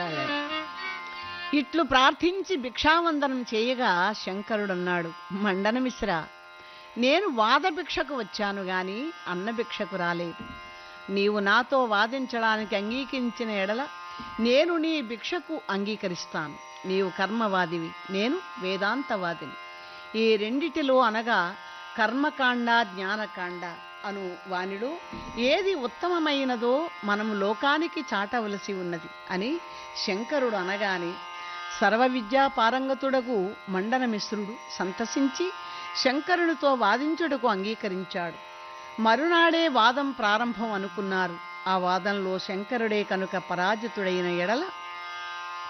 మాట్లాడాడు ఇట్లు ప్రార్థించి భిక్షావందనం చేయగా శంకరుడన్నాడు మండనమిశ్రా నేను వాదభిక్షకు వచ్చాను గాని అన్నభిక్షకు రాలేదు నీవు నాతో వాదించడానికి అంగీకరించిన ఎడల నేను నీ భిక్షకు అంగీకరిస్తాను నీవు కర్మవాదివి నేను వేదాంతవాదిని ఈ రెండిటిలో అనగా కర్మకాండ జ్ఞానకాండ అను వానిలో ఏది ఉత్తమమైనదో మనము లోకానికి చాటవలసి ఉన్నది అని శంకరుడు అనగానే సర్వ విద్యా పారంగతుడకు మండనమిశ్రుడు సంతసించి శంకరునితో వాదించుటకు అంగీకరించాడు మరునాడే వాదం ప్రారంభం అనుకున్నారు ఆ వాదంలో శంకరుడే కనుక పరాజితుడైన ఎడల